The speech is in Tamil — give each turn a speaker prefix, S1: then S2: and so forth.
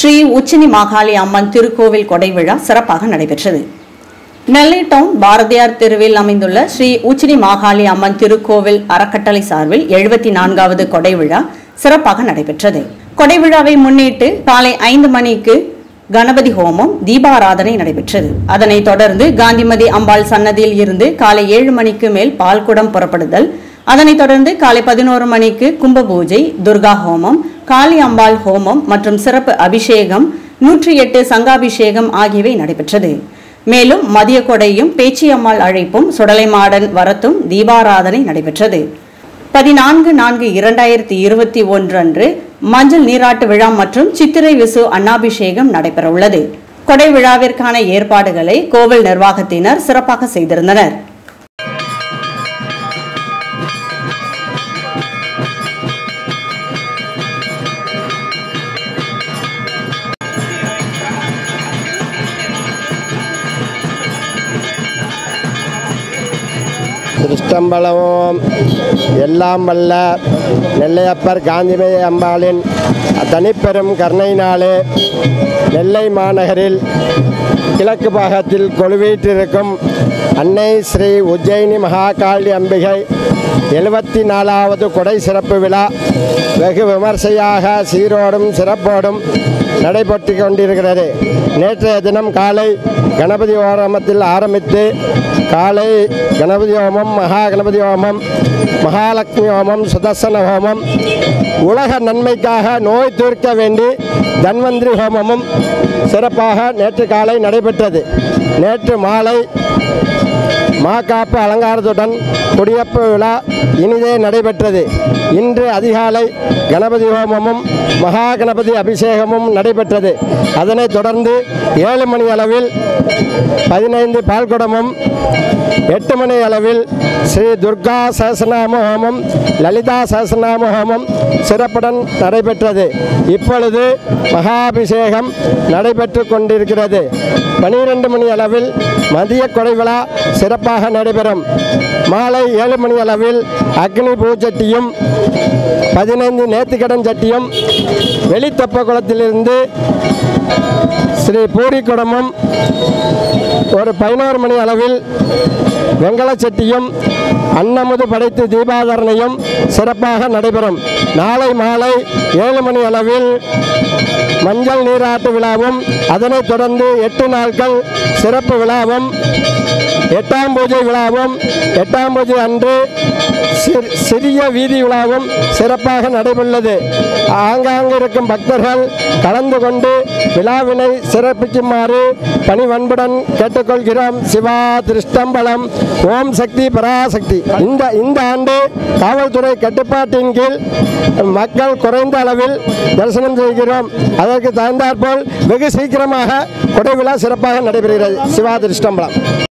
S1: ஸ்ரீ உச்சினி மாகாளி அம்மன் திருக்கோவில் கொடை விழா சிறப்பாக நடைபெற்றது நெல்லை டவுன் பாரதியார் தெருவில் அமைந்துள்ள ஸ்ரீ உச்சினி மாகாளி அம்மன் திருக்கோவில் அறக்கட்டளை சார்பில் எழுபத்தி நான்காவது கொடை விழா சிறப்பாக நடைபெற்றது கொடை விழாவை முன்னிட்டு காலை ஐந்து மணிக்கு கணபதி ஹோமம் தீபாராதனை நடைபெற்றது அதனைத் தொடர்ந்து காந்திமதி அம்பாள் சன்னதியில் இருந்து காலை ஏழு மணிக்கு மேல் பால்குடம் புறப்படுதல் அதனைத் தொடர்ந்து காலை பதினோரு மணிக்கு கும்ப பூஜை துர்கா ஹோமம் காளி அம்பாள் ஹோமம் மற்றும் சிறப்பு அபிஷேகம் நூற்றி எட்டு சங்காபிஷேகம் ஆகியவை நடைபெற்றது மேலும் மதிய கொடையும் பேச்சியம்மாள் அழைப்பும் சுடலைமாடன் வரத்தும் தீபாராதனை நடைபெற்றது பதினான்கு நான்கு இரண்டாயிரத்தி இருபத்தி ஒன்று அன்று மஞ்சள் நீராட்டு விழா மற்றும் சித்திரை விசு அன்னாபிஷேகம் நடைபெறவுள்ளது கொடை விழாவிற்கான ஏற்பாடுகளை கோவில் நிர்வாகத்தினர் சிறப்பாக செய்திருந்தனர்
S2: திருஷ்டம்பலமும் எல்லாம் வல்ல நெல்லையப்பர் காந்திமதி அம்பாளின் தனிப்பெரும் கருணையினாலே நெல்லை மாநகரில் கிழக்கு பாகத்தில் கொலுவீற்றிருக்கும் அன்னை ஸ்ரீ உஜ்ஜயினி மகாகாளி அம்பிகை எழுபத்தி நாலாவது கொடை சிறப்பு விழா வெகு விமர்சையாக சீரோடும் சிறப்போடும் நடைபெற்று கொண்டிருக்கிறது நேற்றைய தினம் காலை கணபதி ஓரமத்தில் ஆரம்பித்து காலை கணபதி ஹோமம் மகா கணபதி ஹோமம் மகாலட்சுமி ஹோமம் சுதர்சன ஹோமம் உலக நன்மைக்காக நோய் தீர்க்க வேண்டி தன்வந்திரி ஹோமமும் சிறப்பாக நேற்று காலை நடைபெற்றது நேற்று மாலை மாக்காப்பு அலங்காரத்துடன் குடியப்பு விழா இனிதே நடைபெற்றது இன்று அதிகாலை கணபதி ஹோமமும் மகா கணபதி அபிஷேகமும் நடைபெற்றது அதனைத் தொடர்ந்து ஏழு மணி அளவில் பதினைந்து பால்குடமும் எட்டு மணி அளவில் ஸ்ரீ துர்கா சஹஸ்ரநாம ஹோமம் லலிதா சஹஸ்ரநாம ஹோமம் சிறப்புடன் நடைபெற்றது இப்பொழுது மகாபிஷேகம் நடைபெற்று கொண்டிருக்கிறது பனிரெண்டு மணி அளவில் மதிய கொடை விழா சிறப்பாக நடைபெறும் மாலை ஏழு மணி அளவில் அக்னி பூச்சட்டியும் பதினைந்து நேர்த்திக்கடன் சட்டியும் வெளித்தொப்ப குளத்திலிருந்து ஸ்ரீ பூரி குடமும் ஒரு பதினோரு மணி அளவில் வெங்கலச் சட்டியும் அன்னமுது படைத்து தீபாதரணையும் சிறப்பாக நடைபெறும் நாளை மாலை ஏழு மணி அளவில் மஞ்சள் நீராட்டு விழாவும் அதனைத் தொடர்ந்து எட்டு நாட்கள் சிறப்பு விழாவும் எட்டாம் பூஜை விழாவும் எட்டாம் பூஜை அன்று சிறு- சிறிய வீதி விழாவும் சிறப்பாக நடைபெறுள்ளது ஆங்காங்கு இருக்கும் பக்தர்கள் கலந்து கொண்டு விழாவினை சிறப்பிக்குமாறு பணிவன்புடன் கேட்டுக்கொள்கிறோம் சிவா திருஷ்டம்பலம் ஓம் சக்தி பராசக்தி இந்த இந்த ஆண்டு காவல்துறை கட்டுப்பாட்டின் கீழ் மக்கள் குறைந்த அளவில் தரிசனம் செய்கிறோம் அதற்கு தகுந்தாற்போல் வெகு சீக்கிரமாக கொடை விழா சிறப்பாக நடைபெறுகிறது சிவா திருஷ்டம்பலம்